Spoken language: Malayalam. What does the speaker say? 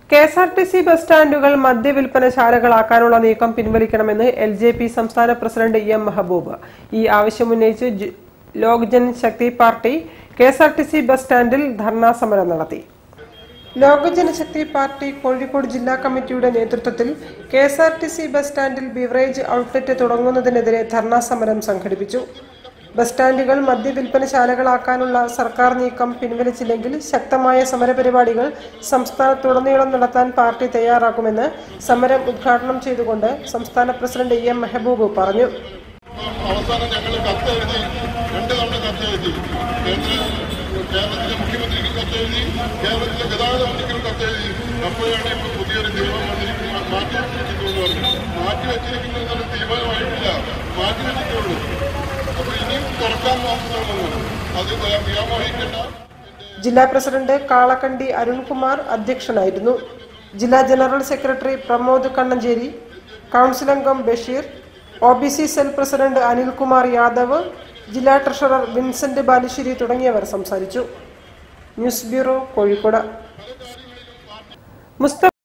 K S R T C bus സ്റ്റാൻഡുകൾ മദ്യവിൽപ്പനശാലകളാക്കാനുള്ള നീക്കം പിൻവലിക്കണമെന്ന് എൽ ജെ പി സംസ്ഥാന പ്രസിഡന്റ് എം മെഹബൂബ് ഈ ആവശ്യമുന്നയിച്ച് ജ്- Lok Jan Shakti Party K S R T C bus സ്റ്റാൻഡിൽ ധർണാ സമരം നടത്തി ലോക ജനശക്തി പാർട്ടി കോഴിക്കോട് ജില്ലാ കമ്മിറ്റിയുടെ നേതൃത്വത്തിൽ K S R T C bus സ്റ്റാൻഡിൽ ബിവറേജ് ഔട്ട്ലെറ്റ് തുടങ്ങുന്നതിനെതിരെ ധർണാ സമരം സംഘടിപ്പിച്ചു ബസ് സ്റ്റാൻഡുകൾ മദ്യവിൽപ്പനശാലകളാക്കാനുള്ള സർക്കാർ നീക്കം പിൻവലിച്ചില്ലെങ്കിൽ ശക്തമായ സമരപരിപാടികൾ സംസ്ഥാനത്തുടനീളം നടത്താൻ പാർട്ടി തയ്യാറാക്കുമെന്ന് സമരം ഉദ്ഘാടനം ചെയ്തുകൊണ്ട് സംസ്ഥാന പ്രസിഡന്റ് എം മെഹബൂബ് പറഞ്ഞു അവസാനം ഞങ്ങൾ കത്തെഴുതി രണ്ട് തവണ കത്തെഴുതി കേന്ദ്ര കേരളത്തിലെ മുഖ്യമന്ത്രിക്ക് കത്തെഴുതി കേരളത്തിലെ ഗതാഗത മന്ത്രിക്കും കത്തെഴുതി അപ്പോഴാണ് ഇപ്പോൾ പുതിയൊരു നിയമം വന്നിരിക്കുന്നത് മാറ്റി വെച്ചിരിക്കുന്നു എന്ന് പറഞ്ഞു മാറ്റി വെച്ചിരിക്കുന്നു എന്നൊരു തീരുമാനമായിട്ടില്ല മാറ്റി വെച്ചിട്ടുള്ളൂ അപ്പോൾ ഇനിയും തുറക്കാൻ നോക്കുന്നുള്ളൂ അത് വ്യാമോഹിക്കേണ്ട ജില്ലാ പ്രസിഡന്റ് കാളക്കണ്ടി അരുൺകുമാർ അധ്യക്ഷനായിരുന്നു ജില്ലാ general secretary Pramod Kannancheri council അംഗം Basheer O B C cell president Anilkumar Yadav ജില്ലാ ട്രഷറർ വിൻസെന്റ് ബാലുശ്ശേരി തുടങ്ങിയവർ സംസാരിച്ചു ന്യൂസ് ബ്യൂറോ കോഴിക്കോട് മുസ്തഫ